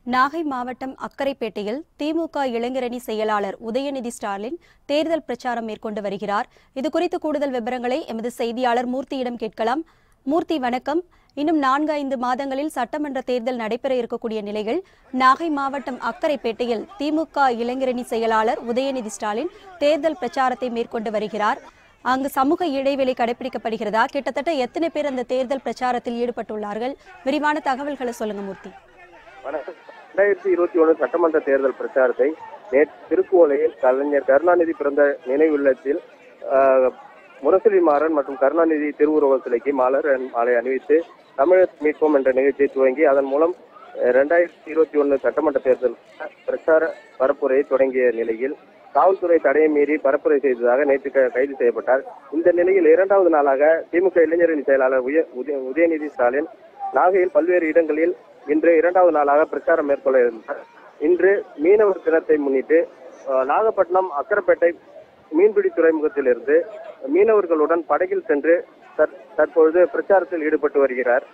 நாகை மாவட்டம் அக்கரைப்பேட்டையில் திமுக இளைஞரணி செயலாளர் உதயநிதி ஸ்டாலின் தேர்தல் பிரச்சாரம் மேற்கொண்டு வருகிறார் இதுகுறித்து கூடுதல் விவரங்களை எமது செய்தியாளர் மூர்த்தியிடம் கேட்கலாம் மூர்த்தி வணக்கம் இன்னும் நான்கு ஐந்து மாதங்களில் சட்டமன்ற தேர்தல் நடைபெற இருக்கக்கூடிய நிலையில் நாகை மாவட்டம் அக்கரைப்பேட்டையில் திமுக இளைஞரணி செயலாளர் உதயநிதி ஸ்டாலின் தேர்தல் பிரச்சாரத்தை மேற்கொண்டு வருகிறார் அங்கு சமூக இடைவெளி கடைபிடிக்கப்படுகிறதா கிட்டத்தட்ட எத்தனை பேர் அந்த தேர்தல் பிரச்சாரத்தில் ஈடுபட்டுள்ளார்கள் விரிவான தகவல்களை சொல்லுங்க மூர்த்தி வணக்கம் ரெண்டாயிரத்தி இருபத்தி ஒன்று சட்டமன்ற தேர்தல் பிரச்சாரத்தை நேற்று திருக்குவளையில் கலைஞர் கருணாநிதி பிறந்த நினைவுள்ளத்தில் ஆஹ், முரசொலி மாறன் மற்றும் கருணாநிதி திருவுருவ சிலைக்கு மலர் அணி- மாலை அணிவித்து தமிழர் மீட்போம் என்ற நிகழ்ச்சியை துவங்கி அதன் மூலம் ரெண்டாயிரத்தி இருபத்தி ஒன்று சட்டமன்ற தேர்தல் பிரச்சார பரப்புரையை தொடங்கிய நிலையில் காவல்துறை தடையை மீறி பரப்புரை செய்ததாக நேற்று க- கைது செய்யப்பட்டார் இந்த நிலையில் இரண்டாவது நாளாக திமுக இளைஞரணி செயலாளர் உய- உதய- உதயநிதி ஸ்டாலின் நாகையில் பல்வேறு இடங்களில் இன்று இரண்டாவது நாளாக பிரச்சாரம் மேற்கொள்ள இருந்தார் இன்று மீனவர் தினத்தை முன்னிட்டு அஹ், நாகப்பட்டினம் அக்கரப்பேட்டை மீன்பிடி துறைமுகத்திலிருந்து மீனவர்களுடன் படகில் சென்று தற்- தற்பொழுது பிரச்சாரத்தில் ஈடுபட்டு வருகிறார்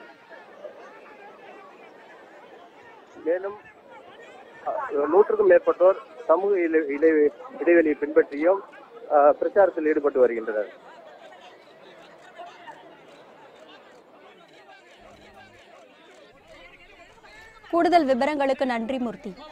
மேலும் அஹ், நூற்றுக்கும் மேற்பட்டோர் சமூக இலை- இலை- இடைவெளியை பின்பற்றியும் அஹ், பிரச்சாரத்தில் ஈடுபட்டு வருகின்றனர் கூடுதல் விவரங்களுக்கு நன்றி மூர்த்தி